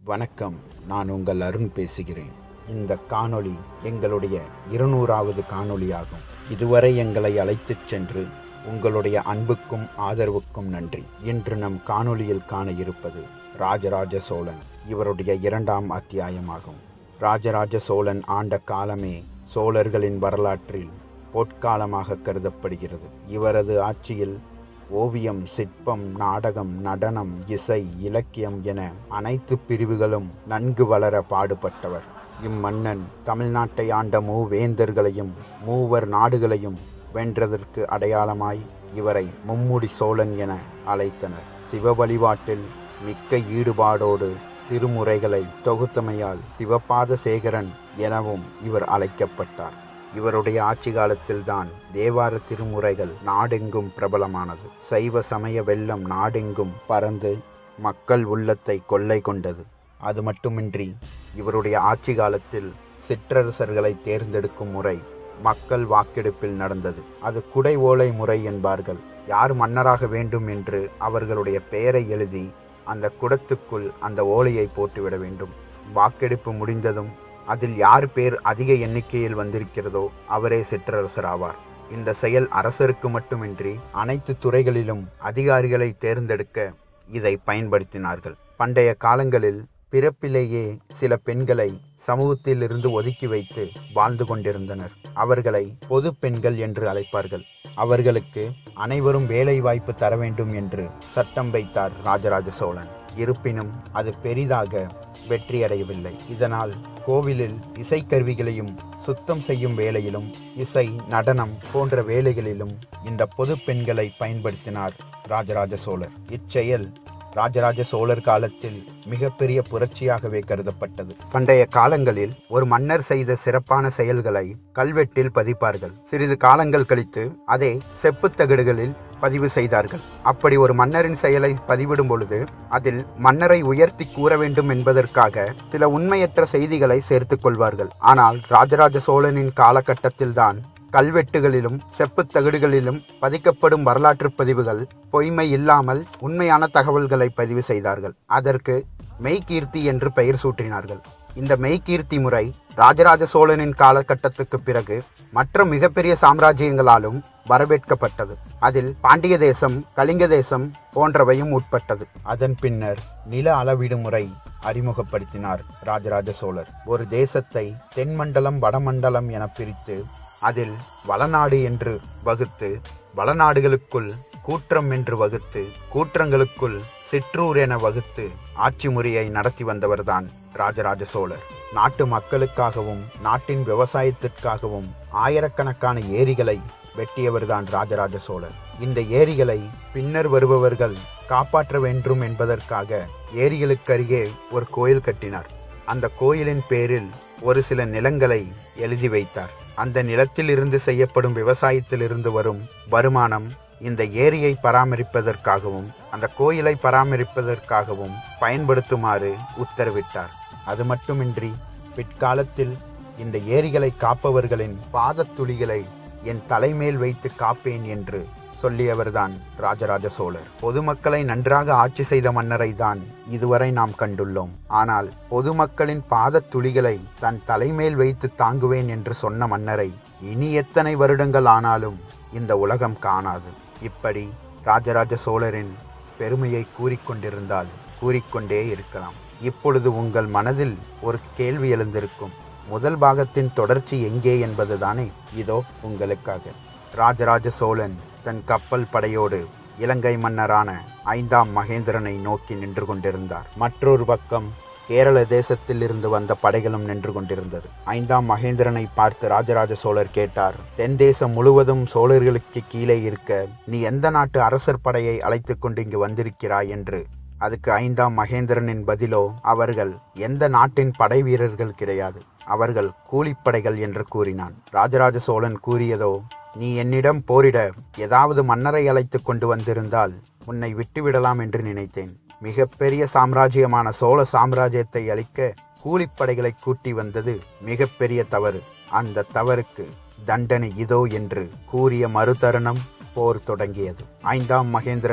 வணக்கம் நான் உங்கள் அருண் பேசுகிறேன் இந்த காணொளி எங்களுடைய இருநூறாவது காணொளியாகும் இதுவரை எங்களை அழைத்துச் சென்று உங்களுடைய அன்புக்கும் ஆதரவுக்கும் நன்றி இன்று நம் காணொளியில் காண இருப்பது ராஜராஜ சோழன் இவருடைய இரண்டாம் அத்தியாயமாகும் ராஜராஜ சோழன் ஆண்ட காலமே சோழர்களின் வரலாற்றில் பொற்காலமாக கருதப்படுகிறது இவரது ஆட்சியில் ஓவியம் சிற்பம் நாடகம் நடனம் இசை இலக்கியம் என அனைத்து பிரிவுகளும் நன்கு வளர பாடுபட்டவர் இம்மன்னன் தமிழ்நாட்டை ஆண்ட மூவேந்தர்களையும் மூவர் நாடுகளையும் வென்றதற்கு அடையாளமாய் இவரை மும்முடி சோழன் என அழைத்தனர் சிவ வழிபாட்டில் மிக்க ஈடுபாடோடு திருமுறைகளை தொகுத்தமையால் சிவபாத சேகரன் எனவும் இவர் அழைக்கப்பட்டார் இவருடைய ஆட்சி காலத்தில்தான் தேவார திருமுறைகள் நாடெங்கும் பிரபலமானது சைவ சமய வெள்ளம் நாடெங்கும் பறந்து மக்கள் உள்ளத்தை கொள்ளை கொண்டது அது மட்டுமின்றி இவருடைய ஆட்சி காலத்தில் சிற்றரசர்களை தேர்ந்தெடுக்கும் முறை மக்கள் வாக்கெடுப்பில் நடந்தது அது குடை ஓலை முறை என்பார்கள் யார் மன்னராக வேண்டும் என்று அவர்களுடைய பெயரை எழுதி அந்த குடத்துக்குள் அந்த ஓலையை போட்டுவிட வேண்டும் வாக்கெடுப்பு முடிந்ததும் அதில் யார் பேர் அதிக எண்ணிக்கையில் வந்திருக்கிறதோ அவரே சிற்றரசர் ஆவார் இந்த செயல் அரசருக்கு மட்டுமின்றி அனைத்து துறைகளிலும் அதிகாரிகளை தேர்ந்தெடுக்க இதை பயன்படுத்தினார்கள் பண்டைய காலங்களில் பிறப்பிலேயே சில பெண்களை சமூகத்தில் இருந்து ஒதுக்கி வைத்து வாழ்ந்து கொண்டிருந்தனர் அவர்களை பொது பெண்கள் என்று அழைப்பார்கள் அவர்களுக்கு அனைவரும் வேலை வாய்ப்பு தர வேண்டும் என்று சட்டம் வைத்தார் ராஜராஜ சோழன் இருப்பினும் அது பெரிதாக வெற்றியடையவில்லை இதனால் கோவிலில் இசைக்கருவிகளையும் சுத்தம் செய்யும் வேலையிலும் இசை நடனம் போன்ற வேலைகளிலும் இந்த பொது பெண்களை பயன்படுத்தினார் ராஜராஜ சோழர் இச்செயல் ராஜராஜ சோழர் காலத்தில் மிகப்பெரிய புரட்சியாகவே கருதப்பட்டது பண்டைய காலங்களில் ஒரு மன்னர் செய்த சிறப்பான செயல்களை கல்வெட்டில் பதிப்பார்கள் சிறிது காலங்கள் கழித்து அதை செப்புத் தகடுகளில் பதிவு செய்தார்கள் அப்படி ஒரு மன்னரின் செயலை பதிவிடும் பொழுது அதில் மன்னரை உயர்த்தி கூற வேண்டும் என்பதற்காக சில உண்மையற்ற செய்திகளை சேர்த்துக் கொள்வார்கள் ஆனால் ராஜராஜ சோழனின் காலகட்டத்தில்தான் கல்வெட்டுகளிலும் செப்புத் தகடுகளிலும் பதிக்கப்படும் வரலாற்று பதிவுகள் பொய்மை இல்லாமல் உண்மையான தகவல்களை பதிவு செய்தார்கள் அதற்கு மெய்கீர்த்தி என்று பெயர் சூட்டினார்கள் இந்த மெய்கீர்த்தி முறை ராஜராஜ சோழனின் காலகட்டத்துக்கு பிறகு மற்ற மிகப்பெரிய சாம்ராஜ்யங்களாலும் வரவேற்கப்பட்டது அதில் பாண்டிய தேசம் கலிங்க தேசம் போன்றவையும் உட்பட்டது அதன் பின்னர் நில அளவீடு முறை அறிமுகப்படுத்தினார் ராஜராஜ சோழர் ஒரு தேசத்தை தென்மண்டலம் வடமண்டலம் என பிரித்து அதில் வளநாடு என்று வகுத்து வளநாடுகளுக்குள் கூற்றம் என்று வகுத்து கூற்றங்களுக்குள் சிற்றூர் என வகுத்து ஆட்சி முறையை நடத்தி வந்தவர்தான் ராஜராஜ சோழர் நாட்டு மக்களுக்காகவும் நாட்டின் விவசாயத்திற்காகவும் ஆயிரக்கணக்கான ஏரிகளை வெட்டியவர்தான் ராஜராஜ சோழர் இந்த ஏரிகளை பின்னர் வருபவர்கள் காப்பாற்ற வேண்டும் என்பதற்காக ஏரிகளுக்கருகே ஒரு கோயில் கட்டினார் அந்த கோயிலின் பேரில் ஒரு சில நிலங்களை எழுதி வைத்தார் அந்த நிலத்தில் இருந்து செய்யப்படும் விவசாயத்தில் இருந்து வரும் வருமானம் இந்த ஏரியை பராமரிப்பதற்காகவும் அந்த கோயிலை பராமரிப்பதற்காகவும் பயன்படுத்துமாறு உத்தரவிட்டார் அது மட்டுமின்றி பிற்காலத்தில் இந்த ஏரிகளை காப்பவர்களின் பாதத்துளிகளை என் தலைமேல் வைத்து காப்பேன் என்று சொல்லியவர்தான் ராஜராஜ சோழர் பொதுமக்களை நன்றாக ஆட்சி செய்த மன்னரை தான் இதுவரை நாம் கண்டுள்ளோம் ஆனால் பொதுமக்களின் பாதத் துளிகளை தன் தலைமேல் வைத்து தாங்குவேன் என்று சொன்ன மன்னரை இனி எத்தனை வருடங்கள் ஆனாலும் இந்த உலகம் காணாது இப்படி ராஜராஜ சோழரின் பெருமையை கூறிக்கொண்டிருந்தால் கூறிக்கொண்டே இருக்கலாம் இப்பொழுது உங்கள் மனதில் ஒரு கேள்வி எழுந்திருக்கும் முதல் பாகத்தின் தொடர்ச்சி எங்கே என்பதுதானே இதோ உங்களுக்காக ராஜராஜ சோழன் தன் கப்பல் படையோடு இலங்கை மன்னரான ஐந்தாம் மகேந்திரனை நோக்கி நின்று கொண்டிருந்தார் மற்றொரு பக்கம் கேரள தேசத்தில் இருந்து வந்த படைகளும் நின்று கொண்டிருந்தது ஐந்தாம் மகேந்திரனை பார்த்து ராஜராஜ சோழர் கேட்டார் தென் தேசம் முழுவதும் சோழர்களுக்கு கீழே இருக்க நீ எந்த நாட்டு அரசர் படையை அழைத்து கொண்டு இங்கு வந்திருக்கிறாய் என்று அதுக்கு ஐந்தாம் மகேந்திரனின் பதிலோ அவர்கள் எந்த நாட்டின் படை வீரர்கள் கிடையாது அவர்கள் கூலிப்படைகள் என்று கூறினான் ராஜராஜ சோழன் கூறியதோ நீ என்னிடம் போரிட ஏதாவது மன்னரை அழைத்து கொண்டு வந்திருந்தால் உன்னை விட்டுவிடலாம் என்று நினைத்தேன் மிகப்பெரிய சாம்ராஜ்யமான சோழ சாம்ராஜ்யத்தை அழிக்க கூலிப்படைகளை கூட்டி வந்தது மிகப்பெரிய தவறு அந்த தவறுக்கு தண்டனை இதோ என்று கூறிய மறுதருணம் போர் தொடங்கியது ஐந்தாம் மகேந்திரன்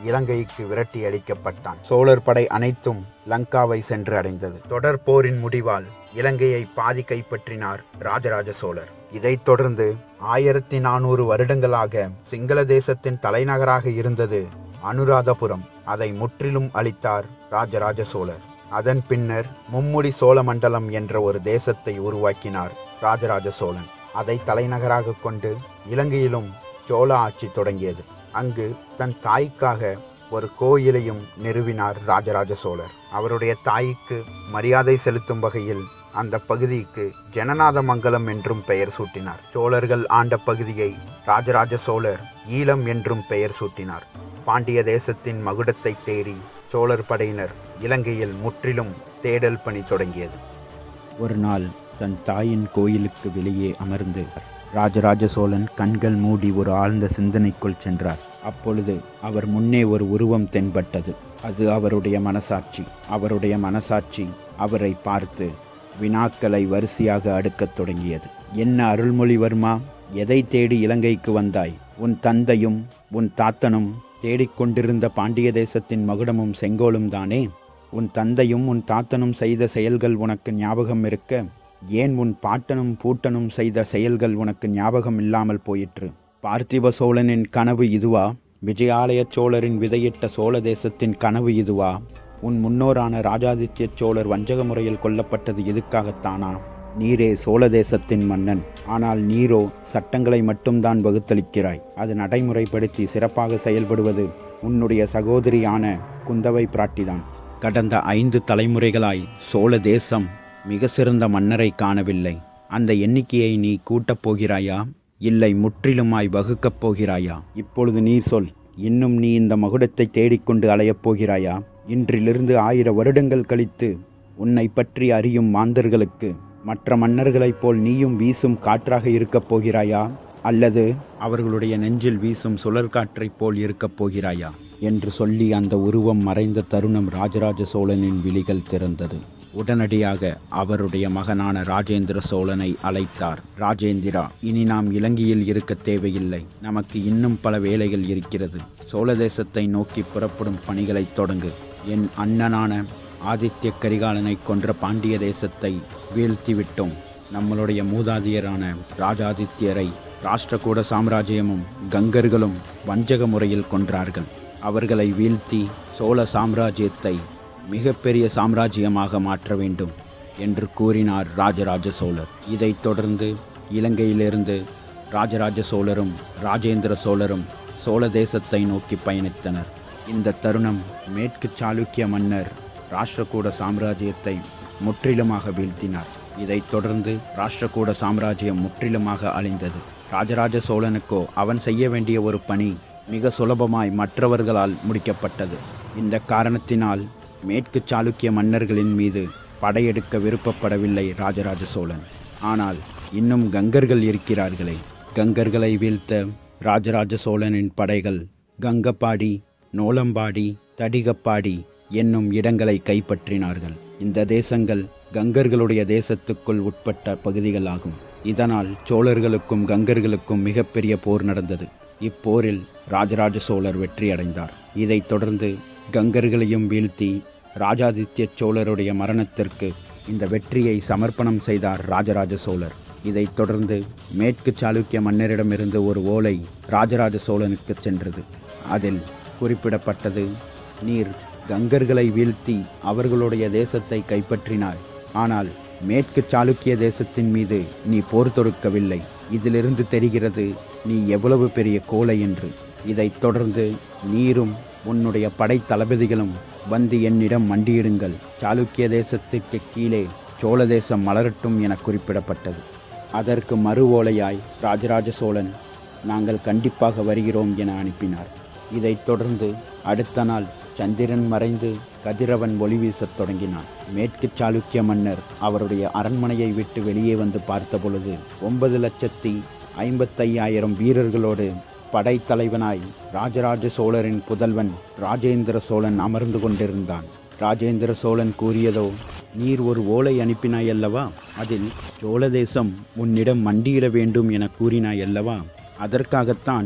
இலங்கைக்கு விரட்டி அடிக்கப்பட்டான் சோழர் படை அனைத்தும் லங்காவை சென்று அடைந்தது தொடர் போரின் முடிவால் இலங்கையை பாதி கைப்பற்றினார் ராஜராஜ சோழர் இதைத் தொடர்ந்து ஆயிரத்தி நானூறு வருடங்களாக சிங்கள தேசத்தின் தலைநகராக இருந்தது அனுராதபுரம் அதை முற்றிலும் அளித்தார் ராஜராஜ சோழர் அதன் பின்னர் மும்முடி சோழமண்டலம் என்ற ஒரு தேசத்தை உருவாக்கினார் ராஜராஜ சோழன் அதை தலைநகராக கொண்டு இலங்கையிலும் சோழ ஆட்சி தொடங்கியது அங்கு தன் தாய்க்காக ஒரு கோயிலையும் நிறுவினார் ராஜராஜ சோழர் அவருடைய தாய்க்கு மரியாதை செலுத்தும் வகையில் அந்த பகுதிக்கு ஜனநாத மங்கலம் என்றும் பெயர் சூட்டினார் சோழர்கள் ஆண்ட பகுதியை ராஜராஜ சோழர் ஈழம் என்றும் பெயர் சூட்டினார் பாண்டிய தேசத்தின் மகுடத்தை தேடி சோழர் படையினர் இலங்கையில் முற்றிலும் தேடல் பணி தொடங்கியது ஒரு நாள் தன் தாயின் கோயிலுக்கு வெளியே அமர்ந்து ராஜராஜ சோழன் கண்கள் மூடி ஒரு ஆழ்ந்த சிந்தனைக்குள் சென்றார் அப்பொழுது அவர் முன்னே ஒரு உருவம் தென்பட்டது அது அவருடைய மனசாட்சி அவருடைய மனசாட்சி அவரை பார்த்து வினாக்களை வரிசையாக அடுக்கத் தொடங்கியது என்ன அருள்மொழிவர்மா எதை தேடி இலங்கைக்கு வந்தாய் உன் தந்தையும் உன் தாத்தனும் தேடிக்கொண்டிருந்த பாண்டிய தேசத்தின் மகுடமும் செங்கோலும் தானே உன் தந்தையும் உன் தாத்தனும் செய்த செயல்கள் உனக்கு ஞாபகம் இருக்க ஏன் உன் பாட்டனும் பூட்டனும் செய்த செயல்கள் உனக்கு ஞாபகம் இல்லாமல் போயிற்று பார்த்திப சோழனின் கனவு இதுவா விஜயாலய சோழரின் விதையிட்ட சோழ தேசத்தின் கனவு இதுவா உன் முன்னோரான ராஜாதித்ய சோழர் வஞ்சக முறையில் கொல்லப்பட்டது எதுக்காகத்தானா நீரே சோழ தேசத்தின் மன்னன் ஆனால் நீரோ சட்டங்களை மட்டும்தான் வகுத்தளிக்கிறாய் அது நடைமுறைப்படுத்தி சிறப்பாக செயல்படுவது உன்னுடைய சகோதரியான குந்தவை பிராட்டிதான் கடந்த ஐந்து தலைமுறைகளாய் சோழ தேசம் மிக சிறந்த மன்னரை காணவில்லை அந்த எண்ணிக்கையை நீ கூட்டப் போகிறாயா இல்லை முற்றிலுமாய் வகுக்கப் போகிறாயா இப்பொழுது நீர் சொல் இன்னும் நீ இந்த மகுடத்தை தேடிக்கொண்டு அலையப் போகிறாயா இன்றிலிருந்து ஆயிர வருடங்கள் கழித்து உன்னை பற்றி அறியும் மாந்தர்களுக்கு மற்ற மன்னர்களைப் போல் நீயும் வீசும் காற்றாக இருக்கப் போகிறாயா அல்லது அவர்களுடைய நெஞ்சில் வீசும் சுழற்காற்றைப் போல் இருக்கப் போகிறாயா என்று சொல்லி அந்த உருவம் மறைந்த தருணம் ராஜராஜ சோழனின் விழிகள் திறந்தது உடனடியாக அவருடைய மகனான ராஜேந்திர சோழனை அழைத்தார் ராஜேந்திரா இனி நாம் இலங்கையில் இருக்க தேவையில்லை நமக்கு இன்னும் பல வேலைகள் இருக்கிறது சோழ தேசத்தை நோக்கி புறப்படும் பணிகளை தொடங்கு என் அண்ணனான ஆதித்ய கரிகாலனை கொன்ற பாண்டிய தேசத்தை வீழ்த்திவிட்டோம் நம்மளுடைய மூதாதையரான ராஜாதித்யரை ராஷ்டிரகூட சாம்ராஜ்யமும் கங்கர்களும் வஞ்சக முறையில் கொன்றார்கள் அவர்களை வீழ்த்தி சோழ சாம்ராஜ்யத்தை மிகப்பெரிய சாம்ராஜ்யமாக மாற்ற வேண்டும் என்று கூறினார் ராஜராஜ சோழர் இதைத் தொடர்ந்து இலங்கையிலிருந்து ராஜராஜ சோழரும் ராஜேந்திர சோழரும் சோழ தேசத்தை நோக்கி பயணித்தனர் இந்த தருணம் மேற்கு சாளுக்கிய மன்னர் ராஷ்டிரகூட சாம்ராஜ்யத்தை முற்றிலுமாக வீழ்த்தினார் இதைத் தொடர்ந்து ராஷ்டிரகூட சாம்ராஜ்யம் முற்றிலுமாக அழிந்தது ராஜராஜ சோழனுக்கோ அவன் செய்ய வேண்டிய ஒரு பணி மிக சுலபமாய் மற்றவர்களால் முடிக்கப்பட்டது இந்த காரணத்தினால் மேற்கு சாளுக்கிய மன்னர்களின் மீது படையெடுக்க விருப்பப்படவில்லை ராஜராஜ சோழன் ஆனால் இன்னும் கங்கர்கள் இருக்கிறார்களே கங்கர்களை வீழ்த்த ராஜராஜ சோழனின் படைகள் கங்கப்பாடி நோலம்பாடி தடிகப்பாடி என்னும் இடங்களை கைப்பற்றினார்கள் இந்த தேசங்கள் கங்கர்களுடைய தேசத்துக்குள் உட்பட்ட பகுதிகளாகும் இதனால் சோழர்களுக்கும் கங்கர்களுக்கும் மிகப்பெரிய போர் நடந்தது இப்போரில் ராஜராஜ சோழர் வெற்றியடைந்தார் இதைத் தொடர்ந்து கங்கர்களையும் வீழ்த்தி ராஜாதித்ய சோழருடைய மரணத்திற்கு இந்த வெற்றியை சமர்ப்பணம் செய்தார் ராஜராஜ சோழர் இதைத் தொடர்ந்து மேற்கு சாளுக்கிய மன்னரிடமிருந்து ஒரு ஓலை ராஜராஜ சோழனுக்கு சென்றது அதில் குறிப்பிடப்பட்டது நீர் கங்கர்களை வீழ்த்தி அவர்களுடைய தேசத்தை கைப்பற்றினாய் ஆனால் மேற்கு சாளுக்கிய தேசத்தின் மீது நீ போர் தொடுக்கவில்லை இதிலிருந்து தெரிகிறது நீ எவ்வளவு பெரிய கோலை என்று இதைத் தொடர்ந்து நீரும் உன்னுடைய படை தளபதிகளும் வந்து என்னிடம் மண்டியிடுங்கள் சாளுக்கிய தேசத்துக்கு கீழே சோழ தேசம் மலரட்டும் என குறிப்பிடப்பட்டது அதற்கு மறு ஓலையாய் ராஜராஜ சோழன் நாங்கள் கண்டிப்பாக வருகிறோம் என அனுப்பினார் இதைத் தொடர்ந்து அடுத்த நாள் சந்திரன் மறைந்து கதிரவன் ஒளி வீசத் தொடங்கினான் மேற்கு சாளுக்கிய மன்னர் அவருடைய அரண்மனையை விட்டு வெளியே வந்து பார்த்தபொழுது ஒன்பது லட்சத்தி ஐம்பத்தையாயிரம் வீரர்களோடு படைத்தலைவனாய் ராஜராஜ சோழரின் புதல்வன் ராஜேந்திர சோழன் அமர்ந்து கொண்டிருந்தான் ராஜேந்திர சோழன் கூறியதோ நீர் ஒரு ஓலை அனுப்பினாய் அல்லவா அதில் சோழ தேசம் உன்னிடம் மண்டியிட வேண்டும் என கூறினாய் அல்லவா அதற்காகத்தான்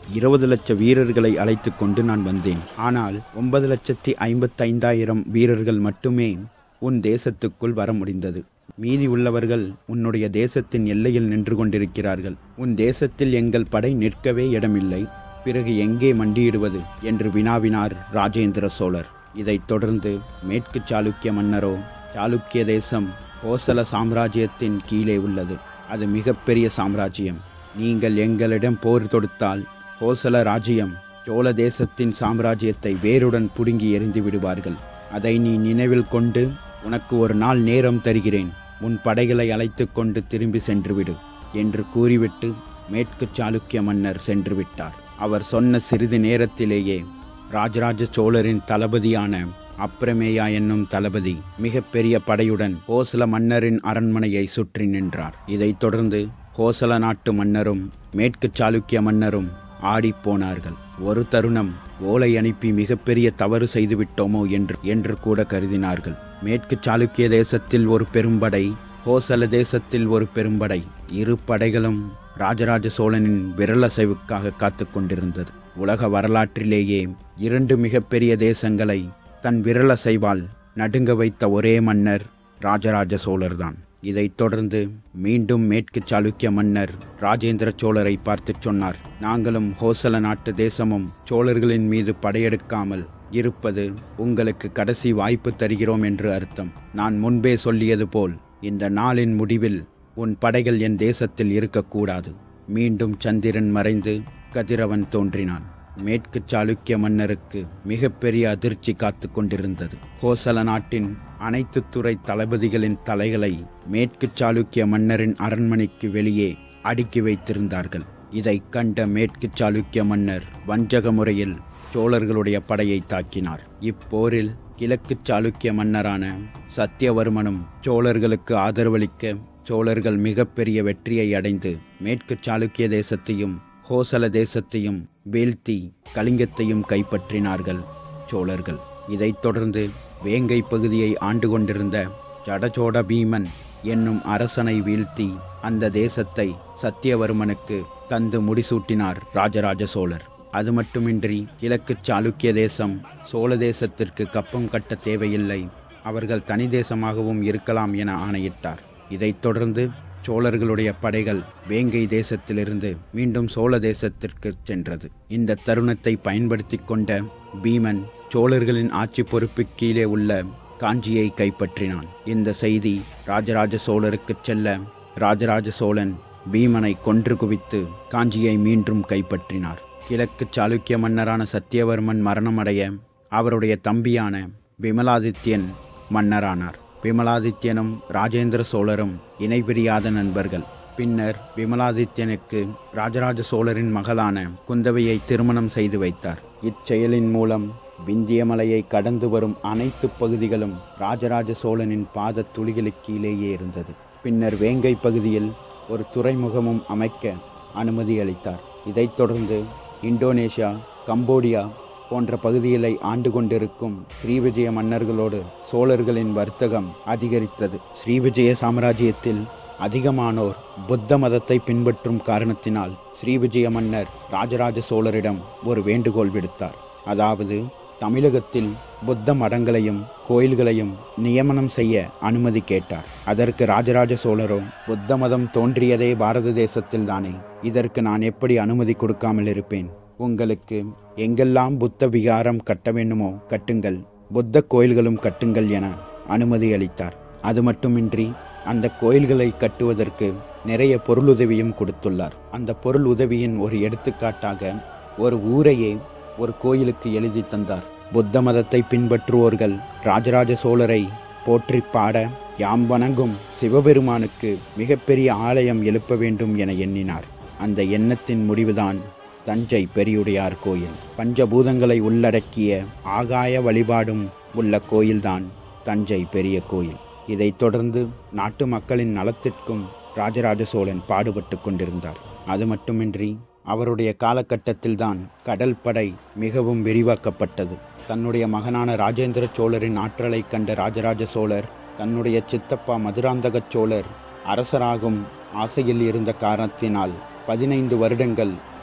இருபது லட்ச வீரர்களை அழைத்து கொண்டு நான் வந்தேன் ஆனால் ஒன்பது லட்சத்தி ஐம்பத்தைந்தாயிரம் வீரர்கள் மட்டுமே உன் தேசத்துக்குள் வர முடிந்தது மீதி உள்ளவர்கள் உன்னுடைய தேசத்தின் எல்லையில் நின்று கொண்டிருக்கிறார்கள் உன் தேசத்தில் எங்கள் படை நிற்கவே இடமில்லை பிறகு எங்கே மண்டியிடுவது என்று வினாவினார் ராஜேந்திர சோழர் இதைத் தொடர்ந்து மேற்கு சாளுக்கிய மன்னரோ சாளுக்கிய தேசம் கோசல சாம்ராஜ்யத்தின் கீழே உள்ளது அது மிகப்பெரிய சாம்ராஜ்யம் நீங்கள் எங்களிடம் போர் தொடுத்தால் கோசல ராஜ்யம் சோழ தேசத்தின் சாம்ராஜ்யத்தை வேருடன் புடுங்கி எறிந்து விடுவார்கள் அதை நீ நினைவில் கொண்டு உனக்கு ஒரு நாள் நேரம் தருகிறேன் உன் படைகளை அழைத்து கொண்டு திரும்பி சென்றுவிடு என்று கூறிவிட்டு மேற்கு சாளுக்கிய மன்னர் சென்று விட்டார் அவர் சொன்ன சிறிது நேரத்திலேயே ராஜராஜ சோழரின் தளபதியான அப்ரமேயா என்னும் தளபதி மிகப்பெரிய படையுடன் கோசல மன்னரின் அரண்மனையை சுற்றி நின்றார் இதைத் தொடர்ந்து கோசல நாட்டு மன்னரும் மேற்கு சாளுக்கிய மன்னரும் ஆடிப்போனார்கள் ஒரு தருணம் ஓலை அனுப்பி மிகப்பெரிய தவறு செய்துவிட்டோமோ என்று என்று கூட கருதினார்கள் மேற்கு சாளுக்கிய தேசத்தில் ஒரு பெரும்படை கோசல தேசத்தில் ஒரு பெரும்படை இரு படைகளும் ராஜராஜ சோழனின் விரலசைவுக்காக காத்து கொண்டிருந்தது உலக வரலாற்றிலேயே இரண்டு மிகப்பெரிய தேசங்களை தன் விரலசைவால் நடுங்க வைத்த ஒரே மன்னர் ராஜராஜ சோழர்தான் இதைத் தொடர்ந்து மீண்டும் மேற்கு சாளுக்கிய மன்னர் ராஜேந்திர சோழரை பார்த்து சொன்னார் நாங்களும் ஹோசல நாட்டு தேசமும் சோழர்களின் மீது படையெடுக்காமல் இருப்பது உங்களுக்கு கடைசி வாய்ப்பு தருகிறோம் என்று அர்த்தம் நான் முன்பே சொல்லியது போல் இந்த நாளின் முடிவில் உன் படைகள் என் தேசத்தில் இருக்கக்கூடாது மீண்டும் சந்திரன் மறைந்து கதிரவன் தோன்றினான் மேற்கு சாளுக்கிய மன்னருக்கு மிகப்பெரிய அதிர்ச்சி காத்து கொண்டிருந்தது ஹோசல நாட்டின் அனைத்து துறை தளபதிகளின் தலைகளை மேற்கு சாளுக்கிய மன்னரின் அரண்மனைக்கு வெளியே அடுக்கி வைத்திருந்தார்கள் இதைக் கண்ட மேற்கு சாளுக்கிய மன்னர் வஞ்சக முறையில் சோழர்களுடைய படையை தாக்கினார் இப்போரில் கிழக்கு சாளுக்கிய மன்னரான சத்தியவர்மனும் சோழர்களுக்கு ஆதரவளிக்க சோழர்கள் மிகப்பெரிய வெற்றியை அடைந்து மேற்கு சாளுக்கிய தேசத்தையும் ஹோசல தேசத்தையும் வீழ்த்தி கலிங்கத்தையும் கைப்பற்றினார்கள் சோழர்கள் இதைத் தொடர்ந்து வேங்கை பகுதியை ஆண்டு கொண்டிருந்த ஜடசோட பீமன் என்னும் அரசனை வீழ்த்தி அந்த தேசத்தை சத்தியவர்மனுக்கு தந்து முடிசூட்டினார் ராஜராஜ சோழர் அது மட்டுமின்றி கிழக்கு சாளுக்கிய தேசம் சோழ தேசத்திற்கு கப்பம் கட்ட தேவையில்லை அவர்கள் தனி தேசமாகவும் இருக்கலாம் என ஆணையிட்டார் இதைத் தொடர்ந்து சோழர்களுடைய படைகள் வேங்கை தேசத்திலிருந்து மீண்டும் சோழ தேசத்திற்கு சென்றது இந்த தருணத்தை பயன்படுத்தி கொண்ட பீமன் சோழர்களின் ஆட்சி பொறுப்பு கீழே உள்ள காஞ்சியை கைப்பற்றினான் இந்த செய்தி ராஜராஜ சோழருக்கு செல்ல ராஜராஜ சோழன் பீமனை கொன்று குவித்து காஞ்சியை மீண்டும் கைப்பற்றினார் கிழக்கு சாளுக்கிய மன்னரான சத்தியவர்மன் மரணமடைய அவருடைய தம்பியான விமலாதித்யன் மன்னரானார் விமலாதித்யனும் ராஜேந்திர சோழரும் இணைபிரியாத நண்பர்கள் பின்னர் விமலாதித்யனுக்கு ராஜராஜ சோழரின் மகளான குந்தவையை திருமணம் செய்து வைத்தார் இச்செயலின் மூலம் விந்தியமலையை கடந்து வரும் அனைத்து பகுதிகளும் ராஜராஜ சோழனின் பாத துளிகளுக்கு கீழேயே இருந்தது பின்னர் வேங்கை பகுதியில் ஒரு துறைமுகமும் அமைக்க அனுமதி அளித்தார் இதைத் தொடர்ந்து இந்தோனேஷியா கம்போடியா போன்ற பகுதிகளை ஆண்டு கொண்டிருக்கும் ஸ்ரீவிஜய மன்னர்களோடு சோழர்களின் வர்த்தகம் அதிகரித்தது ஸ்ரீவிஜய சாம்ராஜ்யத்தில் அதிகமானோர் புத்த மதத்தை பின்பற்றும் காரணத்தினால் ஸ்ரீவிஜய மன்னர் ராஜராஜ சோழரிடம் ஒரு வேண்டுகோள் விடுத்தார் அதாவது தமிழகத்தில் புத்த மடங்களையும் கோயில்களையும் நியமனம் செய்ய அனுமதி கேட்டார் அதற்கு ராஜராஜ சோழரோ புத்த மதம் தோன்றியதே பாரத தேசத்தில் தானே இதற்கு நான் எப்படி அனுமதி கொடுக்காமல் இருப்பேன் உங்களுக்கு எங்கெல்லாம் புத்த விகாரம் கட்ட வேண்டுமோ கட்டுங்கள் புத்த கோயில்களும் கட்டுங்கள் என அனுமதி அளித்தார் அது மட்டுமின்றி அந்த கோயில்களை கட்டுவதற்கு நிறைய பொருளுதவியும் கொடுத்துள்ளார் அந்த பொருள் உதவியின் ஒரு எடுத்துக்காட்டாக ஒரு ஊரையே ஒரு கோயிலுக்கு எழுதி தந்தார் புத்த மதத்தை பின்பற்றுவோர்கள் ராஜராஜ சோழரை போற்றி பாட யாம் வணங்கும் சிவபெருமானுக்கு மிகப்பெரிய ஆலயம் எழுப்ப வேண்டும் என எண்ணினார் அந்த எண்ணத்தின் முடிவுதான் தஞ்சை பெரியுடையார் கோயில் பஞ்சபூதங்களை உள்ளடக்கிய ஆகாய வழிபாடும் உள்ள கோயில்தான் தஞ்சை பெரிய கோயில் இதைத் தொடர்ந்து நாட்டு மக்களின் நலத்திற்கும் ராஜராஜ சோழன் பாடுபட்டு கொண்டிருந்தார் அது மட்டுமின்றி அவருடைய காலகட்டத்தில்தான் கடல் படை மிகவும் விரிவாக்கப்பட்டது தன்னுடைய மகனான ராஜேந்திர சோழரின் ஆற்றலை கண்ட ராஜராஜ சோழர் தன்னுடைய சித்தப்பா மதுராந்தக சோழர் அரசராகும் ஆசையில் இருந்த காரணத்தினால் பதினைந்து வருடங்கள்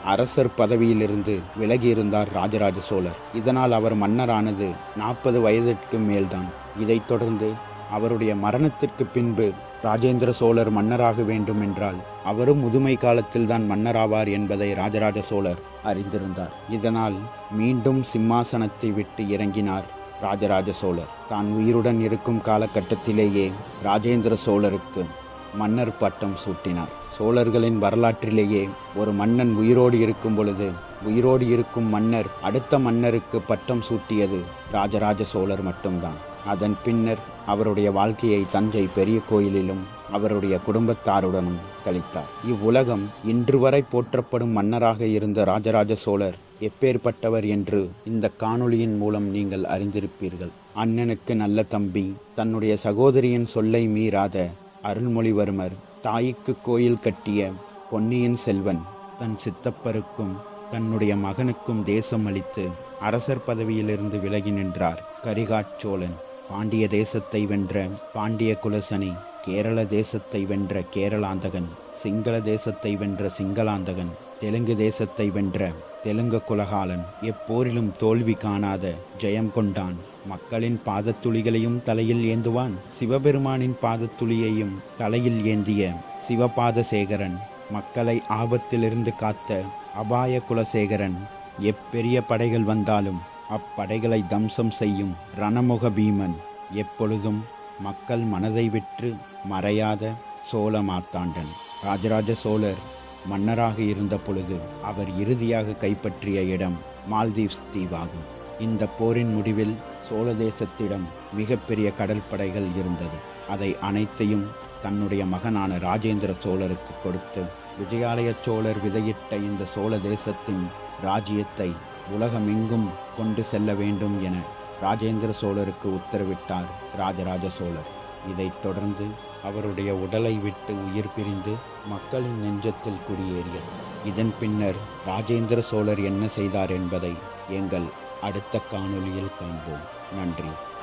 அரசர் பதவியிலிருந்து விலகியிருந்தார் ராஜராஜ சோழர் இதனால் அவர் மன்னரானது நாற்பது வயதிற்கு மேல்தான் இதைத் தொடர்ந்து அவருடைய மரணத்திற்கு பின்பு ராஜேந்திர சோழர் மன்னராக வேண்டும் என்றால் அவரும் முதுமை காலத்தில்தான் மன்னராவார் என்பதை ராஜராஜ சோழர் அறிந்திருந்தார் இதனால் மீண்டும் சிம்மாசனத்தை விட்டு இறங்கினார் ராஜராஜ சோழர் தான் உயிருடன் இருக்கும் காலகட்டத்திலேயே ராஜேந்திர சோழருக்கு மன்னர் பட்டம் சூட்டினார் சோழர்களின் வரலாற்றிலேயே ஒரு மன்னன் உயிரோடு இருக்கும் பொழுது உயிரோடு இருக்கும் மன்னர் அடுத்த மன்னருக்கு பட்டம் சூட்டியது ராஜராஜ சோழர் மட்டும்தான் அதன் பின்னர் அவருடைய வாழ்க்கையை தஞ்சை பெரிய கோயிலிலும் அவருடைய குடும்பத்தாருடனும் கழித்தார் இவ்வுலகம் இன்று வரை போற்றப்படும் மன்னராக இருந்த ராஜராஜ சோழர் எப்பேற்பட்டவர் என்று இந்த காணொளியின் மூலம் நீங்கள் அறிந்திருப்பீர்கள் அண்ணனுக்கு நல்ல தம்பி தன்னுடைய சகோதரியின் சொல்லை மீறாத அருள்மொழிவர்மர் தாய்க்கு கோயில் கட்டிய பொன்னியின் செல்வன் தன் சித்தப்பருக்கும் தன்னுடைய மகனுக்கும் தேசம் அளித்து அரசர் பதவியிலிருந்து விலகி நின்றார் கரிகாச்சோழன் பாண்டிய தேசத்தை வென்ற பாண்டிய குலசனி கேரள தேசத்தை வென்ற கேரளாந்தகன் சிங்கள தேசத்தை வென்ற சிங்களாந்தகன் தெலுங்கு தேசத்தை வென்ற தெலுங்கு குலகாலன் எப்போரிலும் தோல்வி காணாத ஜெயம் கொண்டான் மக்களின் பாதத்துளிகளையும் தலையில் ஏந்துவான் சிவபெருமானின் பாதத்துளியையும் தலையில் ஏந்திய சிவபாத சேகரன் மக்களை ஆபத்திலிருந்து காத்த அபாய குலசேகரன் எப்பெரிய படைகள் வந்தாலும் அப்படைகளை தம்சம் செய்யும் ரணமுக பீமன் எப்பொழுதும் மக்கள் மனதை விற்று மறையாத சோழ மாத்தாண்டன் ராஜராஜ சோழர் மன்னராக இருந்த பொழுது அவர் இறுதியாக கைப்பற்றிய இடம் மால்தீவ்ஸ் தீவாகும் இந்த போரின் முடிவில் சோழ தேசத்திடம் மிகப்பெரிய கடல் படைகள் இருந்தது அதை அனைத்தையும் தன்னுடைய மகனான ராஜேந்திர சோழருக்கு கொடுத்து விஜயாலய சோழர் விதையிட்ட இந்த சோழ தேசத்தின் ராஜ்யத்தை உலகமெங்கும் கொண்டு செல்ல வேண்டும் என ராஜேந்திர சோழருக்கு உத்தரவிட்டார் ராஜராஜ சோழர் இதைத் தொடர்ந்து அவருடைய உடலை விட்டு உயிர் பிரிந்து மக்களின் நெஞ்சத்தில் குடியேறியது இதன் பின்னர் ராஜேந்திர சோழர் என்ன செய்தார் என்பதை எங்கள் அடுத்த காணொளியில் காண்போம் நன்றி